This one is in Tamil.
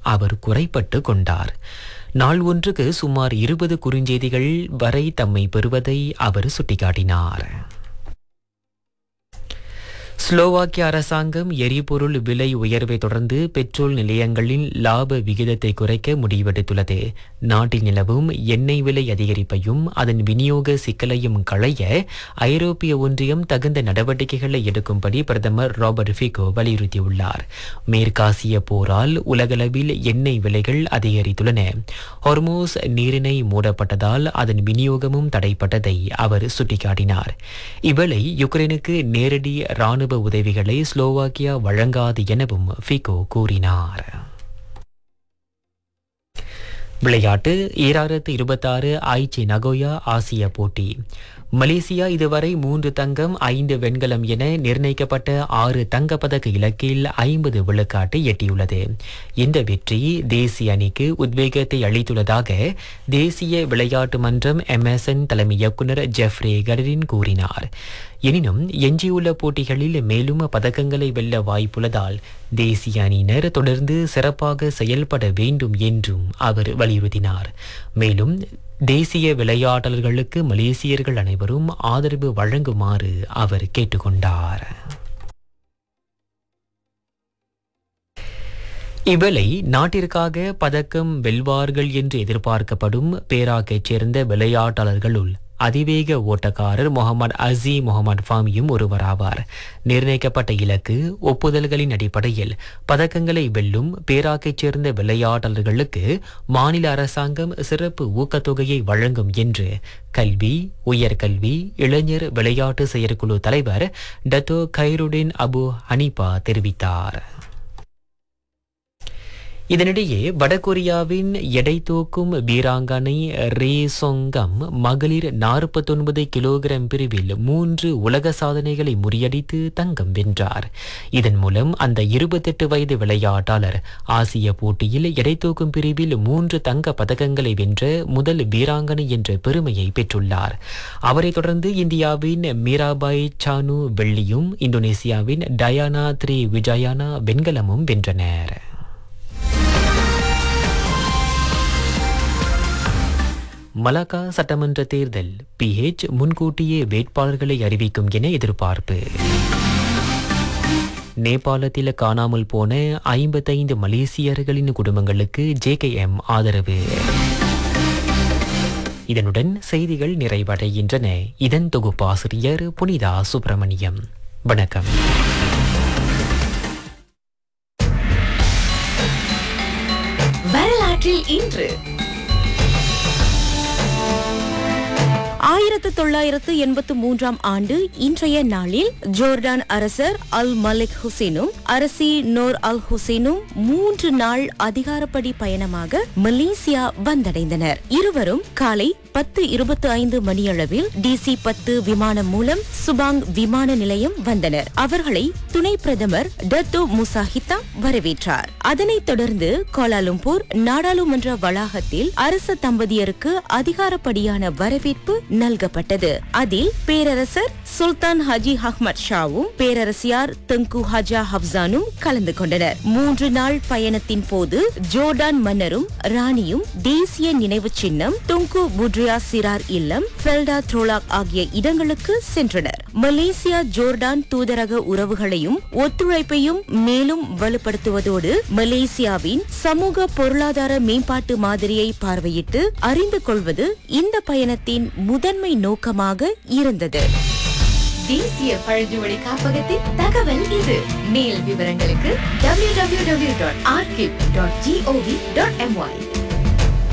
அவர் குறைப்பட்டு கொண்டார் நாள் ஒன்றுக்கு சுமார் இருபது குறுஞ்செய்திகள் வரை தம்மை பெறுவதை அவர் சுட்டிக்காட்டினார் ஸ்லோவாக்கிய அரசாங்கம் எரிபொருள் விலை உயர்வை தொடர்ந்து பெட்ரோல் நிலையங்களின் லாப விகிதத்தை குறைக்க முடிவெடுத்துள்ளது நாட்டில் நிலவும் எண்ணெய் விலை அதிகரிப்பையும் அதன் விநியோக சிக்கலையும் களைய ஐரோப்பிய ஒன்றியம் தகுந்த நடவடிக்கைகளை எடுக்கும்படி பிரதமர் ராபர்ட் ஃபிகோ வலியுறுத்தியுள்ளார் மேற்காசிய போரால் உலகளவில் எண்ணெய் விலைகள் அதிகரித்துள்ளன ஹொர்மோஸ் நீரிணை மூடப்பட்டதால் அதன் விநியோகமும் தடைப்பட்டதை அவர் சுட்டிக்காட்டினார் இவ்வேளை யுக்ரைனுக்கு நேரடி ராணுவ உதவிகளை ஸ்லோவாக்கியா வழங்காது எனவும் ஃபிகோ கூறினார் விளையாட்டு ஈராயிரத்து இருபத்தாறு ஐச்சி நகோயா ஆசிய போட்டி மலேசியா இதுவரை மூன்று தங்கம் ஐந்து வெண்கலம் என நிர்ணயிக்கப்பட்ட ஆறு தங்கப்பதக்க இலக்கில் ஐம்பது விழுக்காட்டை எட்டியுள்ளது இந்த வெற்றி தேசிய அணிக்கு உத்வேகத்தை அளித்துள்ளதாக தேசிய விளையாட்டு மன்றம் எம்எஸ்என் தலைமை இயக்குநர் ஜெஃப்ரே கரின் கூறினார் எனினும் எஞ்சியுள்ள போட்டிகளில் மேலும் பதக்கங்களை வெல்ல வாய்ப்புள்ளதால் தேசிய அணியினர் தொடர்ந்து சிறப்பாக செயல்பட வேண்டும் என்றும் அவர் வலியுறுத்தினார் மேலும் தேசிய விளையாடல்களுக்கு மலேசியர்கள் அனைவரும் ஆதரவு வழங்குமாறு அவர் கேட்டுக்கொண்டார் இவ்வேளை நாட்டிற்காக பதக்கம் வெல்வார்கள் என்று எதிர்பார்க்கப்படும் பேராக்கைச் சேர்ந்த விளையாட்டாளர்களுள் அதிவேக ஓட்டக்காரர் முகமது அசி முகமது ஃபாமியும் ஒருவராவார் நிர்ணயிக்கப்பட்ட இலக்கு ஒப்புதல்களின் அடிப்படையில் பதக்கங்களை வெல்லும் பேராக்கைச் சேர்ந்த விளையாட்டாளர்களுக்கு மாநில அரசாங்கம் சிறப்பு ஊக்கத்தொகையை வழங்கும் என்று கல்வி உயர்கல்வி இளைஞர் விளையாட்டு செயற்குழு தலைவர் டத்தோ கைருடின் அபு ஹனிபா தெரிவித்தார் இதனிடையே வடகொரியாவின் எடை தூக்கும் வீராங்கனை ரே சொங்கம் மகளிர் நாற்பத்தொன்பது கிலோகிராம் பிரிவில் மூன்று உலக சாதனைகளை முறியடித்து தங்கம் வென்றார் இதன் மூலம் அந்த இருபத்தெட்டு வயது விளையாட்டாளர் ஆசிய போட்டியில் எடை தூக்கும் பிரிவில் மூன்று தங்க பதக்கங்களை வென்ற முதல் வீராங்கனை என்ற பெருமையை பெற்றுள்ளார் அவரைத் தொடர்ந்து இந்தியாவின் மீராபாய் சானு வெள்ளியும் இந்தோனேசியாவின் டயானா த்ரீ விஜயானா வெண்கலமும் வென்றனர் மலாக்கா சட்டமன்ற தேர்தல் பிஹெச் முன்கூட்டியே வேட்பாளர்களை அறிவிக்கும் என எதிர்பார்ப்பு நேபாளத்தில் காணாமல் போன ஐம்பத்தைந்து மலேசியர்களின் குடும்பங்களுக்கு ஜேகேஎம் ஆதரவு இதனுடன் செய்திகள் நிறைவடைகின்றன இதன் தொகுப்பாசிரியர் புனிதா சுப்பிரமணியம் வணக்கம் வரலாற்றில் இன்று ஆயிரத்து தொள்ளாயிரத்து எண்பத்து மூன்றாம் ஆண்டு இன்றைய நாளில் ஜோர்டான் அரசர் அல் மலிக் ஹுசேனும் அரசி நோர் அல் ஹுசேனும் மூன்று நாள் அதிகாரப்படி பயணமாக மலேசியா வந்தடைந்தனர் இருவரும் காலை பத்து இருபத்தி ஐந்து மணியளவில் டிசி பத்து விமானம் மூலம் சுபாங் விமான நிலையம் வந்தனர் அவர்களை துணை பிரதமர் டத்தோ முசாஹித்தா வரவேற்றார் அதனைத் தொடர்ந்து கோலாலும்பூர் நாடாளுமன்ற வளாகத்தில் அரச தம்பதியருக்கு அதிகாரப்படியான வரவேற்பு நல்கப்பட்டது அதில் பேரரசர் சுல்தான் ஹஜி அஹ்மத் ஷாவும் பேரரசியார் தெங்கு ஹஜா ஹப்சானும் கலந்து கொண்டனர் மூன்று நாள் பயணத்தின் போது ஜோர்டான் மன்னரும் ராணியும் தேசிய நினைவு சின்னம் துங்கு புட்ரியா சிரார் இல்லம் ஃபெல்டா த்ரோலாக் ஆகிய இடங்களுக்கு சென்றனர் மலேசியா ஜோர்டான் தூதரக உறவுகளையும் ஒத்துழைப்பையும் மேலும் வலுப்படுத்துவதோடு மலேசியாவின் சமூக பொருளாதார மேம்பாட்டு மாதிரியை பார்வையிட்டு அறிந்து கொள்வது இந்த பயணத்தின் முதன்மை நோக்கமாக இருந்தது தேசிய பழங்குடி காப்பகத்தின் தகவல் இது மேல் விவரங்களுக்கு www.archive.gov.my